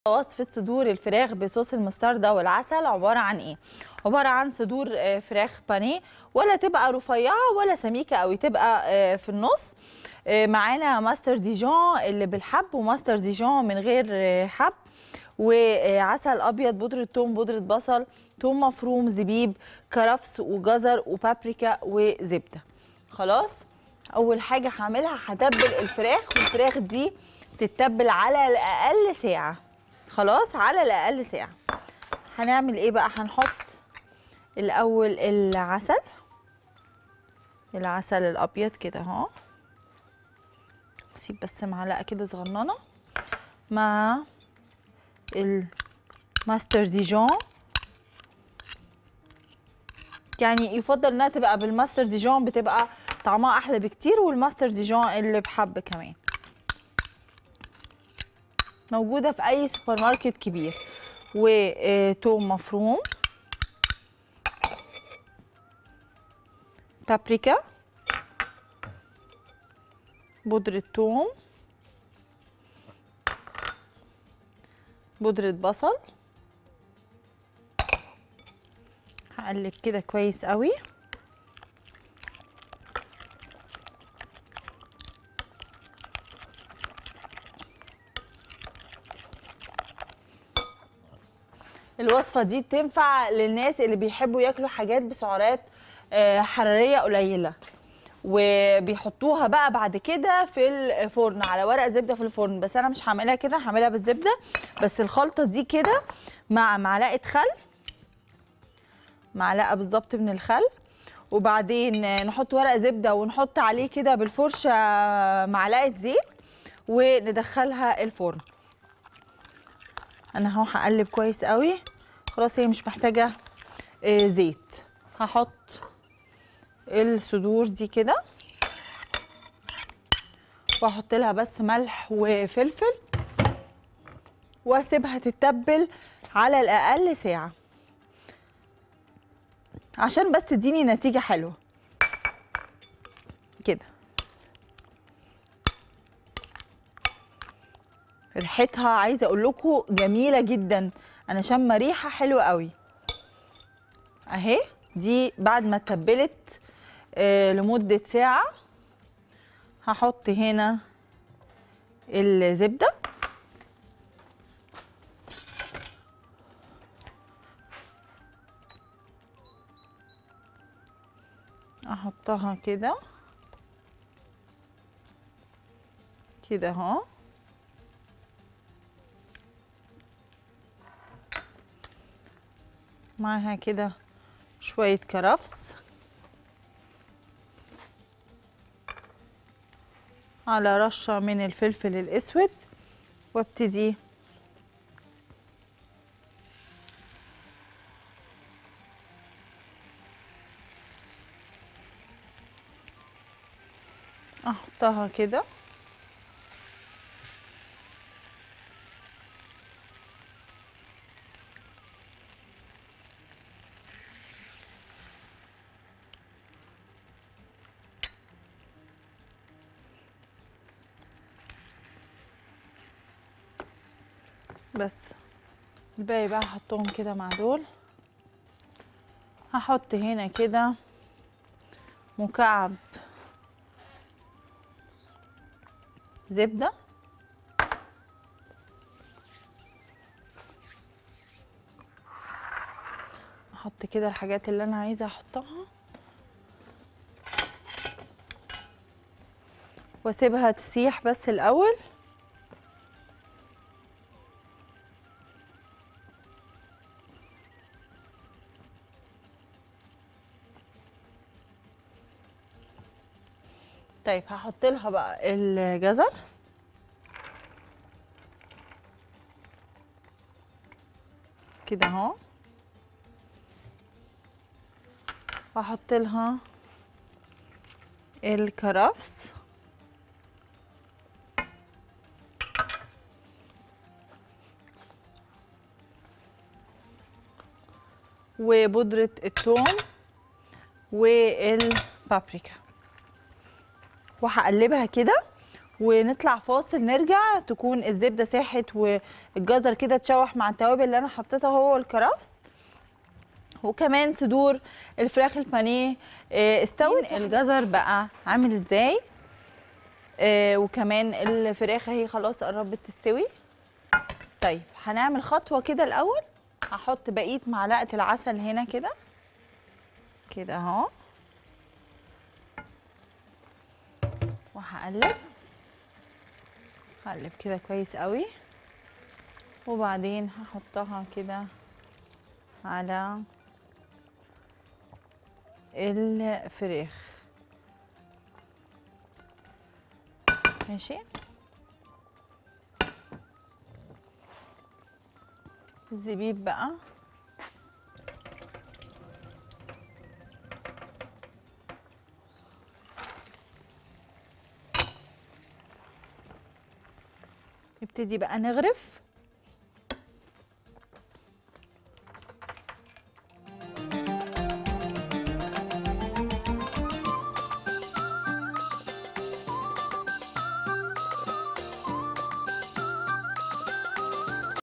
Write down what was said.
وصفة صدور الفراخ بصوص المستردة والعسل عبارة عن ايه؟ عبارة عن صدور آه، فراخ بانيه ولا تبقى رفيعة ولا سميكة قوي تبقى آه، في النص آه، معانا ماستر ديجون اللي بالحب وماستر ديجون من غير آه، حب وعسل ابيض بودرة ثوم بودرة بصل ثوم مفروم زبيب كرفس وجزر وبابريكا وزبدة خلاص اول حاجة هعملها هتبل الفراخ والفراخ دي تتبل على الاقل ساعة خلاص على الاقل ساعه هنعمل ايه بقى هنحط الاول العسل العسل الابيض كده اهو سيب بس معلقه كده صغننه مع الماستر ديجون يعني يفضل انها تبقى بالماستر ديجون بتبقى طعمها احلى بكتير والماستر ديجون اللي بحب كمان موجودة في أي سوبر ماركت كبير وتوم مفروم بابريكا بودرة توم بودرة بصل هقلب كده كويس قوي الوصفة دي تنفع للناس اللي بيحبوا ياكلوا حاجات بسعرات آه، حرارية قليلة وبيحطوها بقى بعد كده في الفرن على ورق زبدة في الفرن بس انا مش هعملها كده هعملها بالزبدة بس الخلطة دي كده مع معلقة خل معلقة بالظبط من الخل وبعدين آه، نحط ورق زبدة ونحط عليه كده بالفرشة معلقة زيت وندخلها الفرن انا اهو هقلب كويس قوي خلاص هي مش محتاجه آه، زيت هحط الصدور دي كده واحط لها بس ملح وفلفل واسيبها تتبل على الاقل ساعه عشان بس تديني نتيجه حلوه كده ريحتها عايزه اقول لكم جميله جدا انا شامه ريحه حلوه قوي اهي دي بعد ما اتبلت آه لمده ساعه هحط هنا الزبده احطها كده كده اهو معاها كده شوية كرفس على رشة من الفلفل الأسود وابتدي أحطها كده بس الباقي بقى هحطهم كده مع دول هحط هنا كده مكعب زبدة احط كده الحاجات اللي انا عايزة احطها واسيبها تسيح بس الاول طيب هحط لها بقى الجزر كده اهو واحط لها الكرفس وبودرة الثوم والبابريكا وهقلبها كده ونطلع فاصل نرجع تكون الزبده ساحت والجزر كده اتشوح مع التوابل اللي انا حطيتها هو والكرفس وكمان صدور الفراخ البانيه آه، استوت الجزر بقى عامل ازاي آه، وكمان الفراخ اهي خلاص قربت تستوي طيب هنعمل خطوه كده الاول هحط بقيه معلقه العسل هنا كده كده اهو وهقلب هقلب كده كويس قوي وبعدين هحطها كده على الفراخ ماشي الزبيب بقى نبتدي بقى نغرف